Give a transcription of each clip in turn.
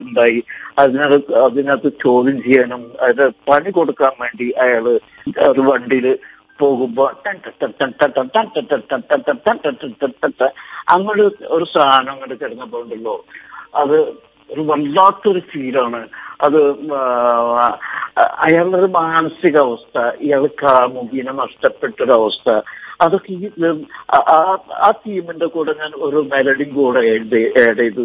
ഉണ്ടായി അതിനകത്ത് അതിനകത്ത് ചോദ്യം ചെയ്യാനും അത് പണി കൊടുക്കാൻ വേണ്ടി അയാള് ഒരു വണ്ടിയില് പോകുമ്പോ ടൻ ടൻ ടൻ ടൻ ടൻ ടൻ ടൻ ടൻ ടൻ ടൻ ടൻ ടൻ ടൻ ടൻ ടൻ ടൻ ടൻ ടൻ അങ്ങോട്ട് ഒരു സാധനം അങ്ങോട്ട് കിടന്നപ്പോണ്ടല്ലോ അത് ഒരു വല്ലാത്തൊരു ഫീലാണ് അത് ആ, അയാളുടെ ഒരു മാനസികാവസ്ഥ ഇയാൾ കാമുകിനെ നഷ്ടപ്പെട്ടൊരവസ്ഥ അതൊക്കെ ഈ ഉം, ആ- ആ- ആ ടീമിന്റെ കൂടെ ഞാൻ ഒരു മെലഡിയും കൂടെ എഴുതി ആഡ് ചെയ്തു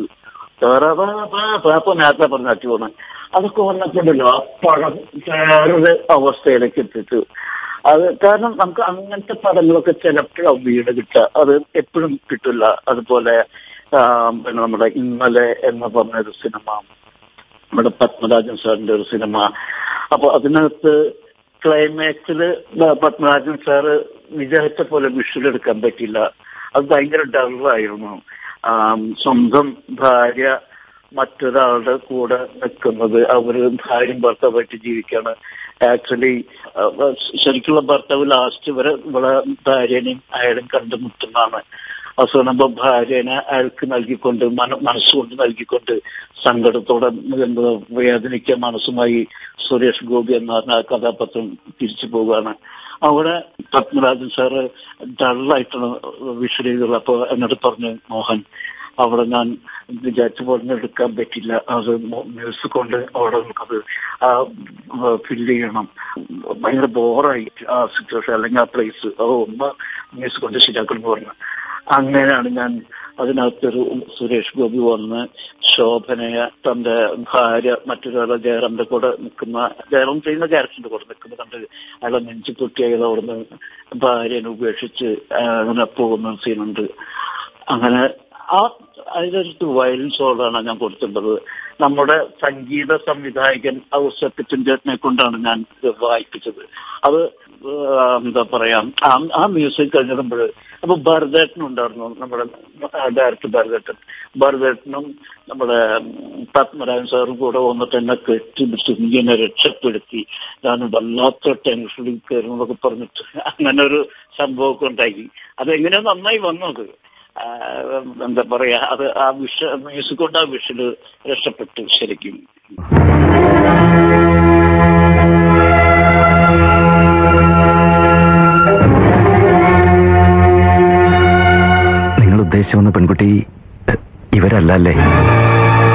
അപ്പൊ നേരത്തെ പറഞ്ഞ അച്ചുപോണ അതൊക്കെ വന്നപ്പോണ്ടല്ലോ ആ പടം വേറൊരു അവസ്ഥയിലേക്ക് എത്തിച്ചു അത് കാരണം നമുക്ക് അങ്ങനത്തെ പടങ്ങളൊക്കെ ചിലപ്പോഴാണ് വീട് കിട്ടുക അത് എപ്പോഴും കിട്ടില്ല അതുപോലെ ആ, പിന്നെ നമ്മുടെ ഇന്നലെ എന്ന് പറഞ്ഞൊരു സിനിമ നമ്മുടെ പത്മരാജൻ സാറിന്റെ ഒരു സിനിമ അപ്പൊ അതിനകത്ത് ക്ലൈമാക്സില് പത്മരാജൻ സാറ് വിചാരിച്ച പോലെ വിഷ്വൽ എടുക്കാൻ പറ്റില്ല അത് ഭയങ്കര ഡള്ളായിരുന്നു ആം, സ്വന്തം ഭാര്യ മറ്റൊരാളുടെ കൂടെ നിൽക്കുന്നത് അവര് ഭാര്യയും ഭർത്താവായിട്ട് ജീവിക്കാണ് ആക്ച്വലി ശരിക്കുള്ള ഭർത്താവ് ലാസ്റ്റ് വരെ ഇവിടെ ഭാര്യനെയും അയാളും കണ്ടുമുട്ടുന്നതാണ് അവസാനമ്പോ ഭാര്യനെ അയാൾക്ക് നൽകിക്കൊണ്ട് മന മനസ്സുകൊണ്ട് നൽകിക്കൊണ്ട് സങ്കടത്തോടെ എന്താ വേദനിക്കാൻ മനസ്സുമായി സുരേഷ് ഗോപി എന്ന പറഞ്ഞ ആ കഥാപാത്രം തിരിച്ചു പോവുകയാണ് അവിടെ പത്മരാജൻ സാറ് ഡള്ളായിട്ടാണ് വിഷ്വൽ ചെയ്തുള്ളത് അപ്പൊ എന്നോട് പറഞ്ഞു മോഹൻ അവിടെ ഞാൻ വിചാരിച്ച പോലെ എടുക്കാൻ പറ്റില്ല അത് മ്യൂസിക് കൊണ്ട് അവിടെ നമുക്കത് ആ ഫില്ല് ചെയ്യണം ഭയങ്കര ബോറായി ആ സിറ്റുവേഷൻ അല്ലെങ്കിൽ ആ പ്ലേസ് അത് ഒന്ന് മ്യൂസിക് കൊണ്ട് ശരിയാക്കണം എന്ന് പറഞ്ഞു അങ്ങനെയാണ് ഞാൻ അതിനകത്തൊരു സുരേഷ് ഗോപി വന്ന് ശോഭനയെ തന്റെ ഭാര്യ മറ്റൊരാളെ ജയറാമിന്റെ കൂടെ നിൽക്കുന്ന ജയറാം ചെയ്യുന്ന ക്യാരക്ടറിന്റെ കൂടെ നിൽക്കുന്ന കണ്ട് അയാളെ നെഞ്ചു പൊട്ടി അയാൾ അവിടുന്ന് ഭാര്യനെ ഉപേക്ഷിച്ച് ആ, അങ്ങനെ പോകുന്ന സീനുണ്ട് അങ്ങനെ ആ അതിലൊരു വയലിൻ സോളാണ് ഞാൻ കൊടുത്തിട്ടുള്ളത് നമ്മുടെ സംഗീത സംവിധായകൻ ഔസപ്പിച്ചിന്റെ കൊണ്ടാണ് ഞാൻ ഇത് വായിപ്പിച്ചത് അത് ആ, എന്താ പറയാ ആ ആ മ്യൂസിക് കഴിഞ്ഞപ്പോൾ അപ്പൊ ഭരതേട്ടനും ഉണ്ടായിരുന്നു നമ്മുടെ ഡയറക്ടർ ഭരതേട്ടൻ ഭരതേട്ടനും നമ്മുടെ പത്മരാജൻ സാറും കൂടെ വന്നിട്ട് എന്നെ കെട്ടിപ്പിടിച്ച് ഇങ്ങനെ രക്ഷപ്പെടുത്തി ഞാൻ വല്ലാത്ത ടെൻഷനിൽ കയറുന്നതൊക്കെ പറഞ്ഞിട്ട് അങ്ങനെ ഒരു സംഭവമൊക്കെ ഉണ്ടാക്കി അതെങ്ങനെയോ നന്നായി വന്നത് ആ, എന്താ പറയാ അത് ആ വിഷ മ്യൂസിക് കൊണ്ട് ആ വിഷല് രക്ഷപ്പെട്ടു ശരിക്കും നിങ്ങൾ ഉദ്ദേശിച്ചു വന്ന പെൺകുട്ടി എ, ഇവരല്ല അല്ലേ